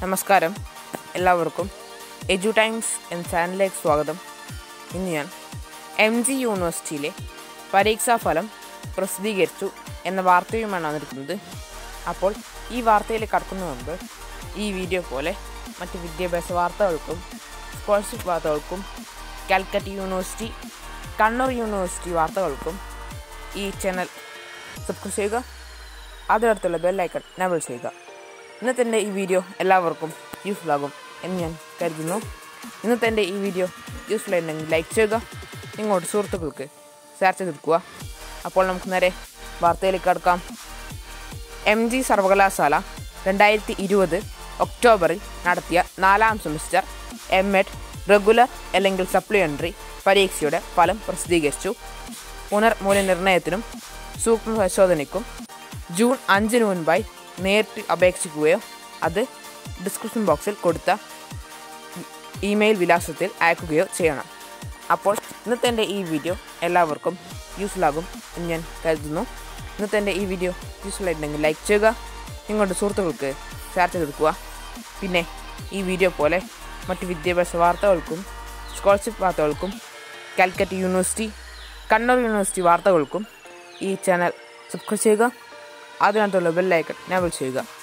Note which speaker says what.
Speaker 1: നമസ്കാരം എല്ലാവർക്കും എജു ടൈംസ് എന്ന ചാനലിലേക്ക് സ്വാഗതം ഇന്ന് ഞാൻ എം ജി യൂണിവേഴ്സിറ്റിയിലെ പരീക്ഷാ ഫലം പ്രസിദ്ധീകരിച്ചു എന്ന വാർത്തയുമാണ് വന്നിരിക്കുന്നത് അപ്പോൾ ഈ വാർത്തയിലേക്ക് കടക്കുന്ന മുമ്പ് ഈ വീഡിയോ പോലെ മറ്റ് വിദ്യാഭ്യാസ വാർത്തകൾക്കും സ്കോളർഷിപ്പ് വാർത്തകൾക്കും കാലിക്കറ്റ് യൂണിവേഴ്സിറ്റി കണ്ണൂർ യൂണിവേഴ്സിറ്റി വാർത്തകൾക്കും ഈ ചാനൽ സബ്സ്ക്രൈബ് ചെയ്യുക അതിനടുത്തുള്ള ബെല്ലൈക്കൺ നബിൾ ചെയ്യുക ഇന്നത്തെ എൻ്റെ ഈ വീഡിയോ എല്ലാവർക്കും യൂസ്ഫുൾ ആകും എന്ന് ഞാൻ കരുതുന്നു ഇന്നത്തെ എൻ്റെ ഈ വീഡിയോ യൂസ്ഫുൾ ആയിട്ടുണ്ടെങ്കിൽ ലൈക്ക് ചെയ്യുക നിങ്ങളുടെ സുഹൃത്തുക്കൾക്ക് ഷെയർ ചെയ്തെടുക്കുക അപ്പോൾ നമുക്ക് നേരെ വാർത്തയിലേക്ക് കടക്കാം എം ജി സർവകലാശാല രണ്ടായിരത്തി ഇരുപത് ഒക്ടോബറിൽ നടത്തിയ നാലാം സെമിസ്റ്റർ എം എഡ് റെഗുലർ അല്ലെങ്കിൽ സപ്ലിമെൻ്ററി പരീക്ഷയുടെ ഫലം പ്രസിദ്ധീകരിച്ചു പുനർമൂല്യനിർണ്ണയത്തിനും സൂക്ഷ്മ പരിശോധനയ്ക്കും ജൂൺ അഞ്ചിന് മുൻപായി നേരിട്ട് അപേക്ഷിക്കുകയോ അത് ഡിസ്ക്രിപ്ഷൻ ബോക്സിൽ കൊടുത്ത ഇമെയിൽ വിലാസത്തിൽ അയക്കുകയോ ചെയ്യണം അപ്പോൾ ഇന്നത്തെ എൻ്റെ ഈ വീഡിയോ എല്ലാവർക്കും യൂസ്ഫുൾ ആകും എന്ന് ഞാൻ കരുതുന്നു ഇന്നത്തെ എൻ്റെ ഈ വീഡിയോ യൂസ്ഫുൾ ആയിട്ടുണ്ടെങ്കിൽ ലൈക്ക് ചെയ്യുക നിങ്ങളുടെ സുഹൃത്തുക്കൾക്ക് ഷെയർ ചെയ്തെടുക്കുക പിന്നെ ഈ വീഡിയോ പോലെ മറ്റ് വിദ്യാഭ്യാസ വാർത്തകൾക്കും സ്കോളർഷിപ്പ് വാർത്തകൾക്കും കാലിക്കറ്റ് യൂണിവേഴ്സിറ്റി കണ്ണൂർ യൂണിവേഴ്സിറ്റി വാർത്തകൾക്കും ഈ ചാനൽ സബ്സ്ക്രൈബ് ചെയ്യുക അതിനകത്തുള്ള ബെല്ലൈക്കൺ എനേബിൾ ചെയ്യുക